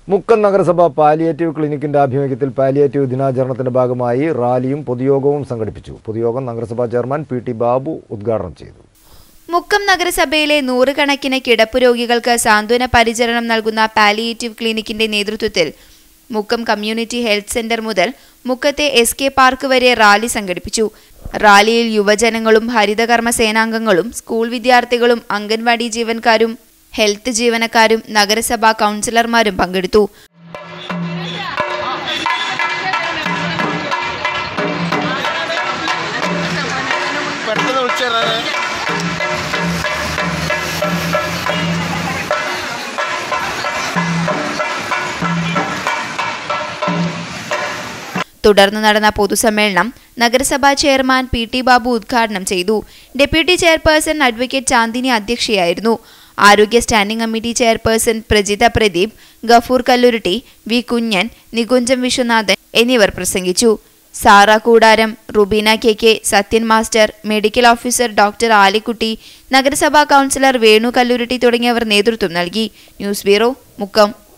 മുക്കം നഗരസഭ പാലിയേറ്റീവ് ക്ലിനിക്കിന്റെ ആഭിമുഖ്യത്തിൽ പാലിയേറ്റീവ് ദിനാചരണത്തിന്റെ ഭാഗമായി റാലിയും പൊതുയോഗവും സംഘടിപ്പിച്ചു പൊതുയോഗം നഗരസഭാ ചെയർമാൻ പി ടി ബാബു ഉദ്ഘാടനം ചെയ്തു മുക്കം നഗരസഭയിലെ നൂറുകണക്കിന് കിടപ്പ് രോഗികൾക്ക് സാന്ത്വന പരിചരണം നൽകുന്ന പാലിയേറ്റീവ് ക്ലിനിക്കിന്റെ നേതൃത്വത്തിൽ മുക്കം കമ്മ്യൂണിറ്റി ഹെൽത്ത് സെന്റർ മുതൽ മുക്കത്തെ എസ് കെ പാർക്ക് വരെ റാലി സംഘടിപ്പിച്ചു റാലിയിൽ യുവജനങ്ങളും ഹരിതകർമ്മ സേനാംഗങ്ങളും സ്കൂൾ വിദ്യാർത്ഥികളും അംഗൻവാടി ജീവനക്കാരും ഹെൽത്ത് ജീവനക്കാരും നഗരസഭാ കൗൺസിലർമാരും പങ്കെടുത്തു പെട്ടെന്ന് വിളിച്ചു തരാനേ തുടർന്ന് നടന്ന പൊതുസമ്മേളനം നഗരസഭാ ചെയർമാൻ പി ടി ബാബു ഉദ്ഘാടനം ചെയ്തു ഡെപ്യൂട്ടി ചെയർപേഴ്സൺ അഡ്വക്കേറ്റ് ചാന്ദിനി അധ്യക്ഷയായിരുന്നു ആരോഗ്യ standing committee chairperson Prajitha Pradeep Gafoor Kallurutti V Kunjan Nikunjam Viswanathan എന്നിവർ പ്രസംഗിച്ചു Sara Koodaram Rubeena K K Sathyan master medical officer doctor Alikutty നഗരസഭാ കൗൺസിലർ വേണു കല്ലുരുട്ടി തുടങ്ങിയവർ നേതൃത്വം നൽകി ന്യൂസ് ബ്യൂറോ മുക്കം